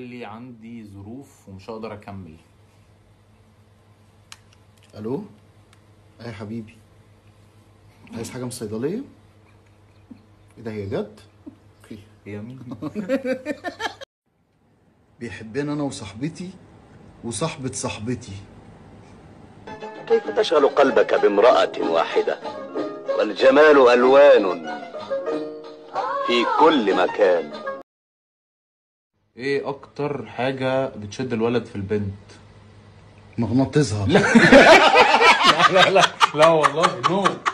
لي عندي ظروف ومش هقدر اكمل الو ايه يا حبيبي عايز حاجه من الصيدليه ايه ده هي جد اوكي هي مين بيحبني انا وصاحبتي وصاحبة صاحبتي كيف تشغل قلبك بامرأة واحدة والجمال ألوان في كل مكان ايه اكتر حاجه بتشد الولد في البنت مغناطيسها لا لا لا والله نو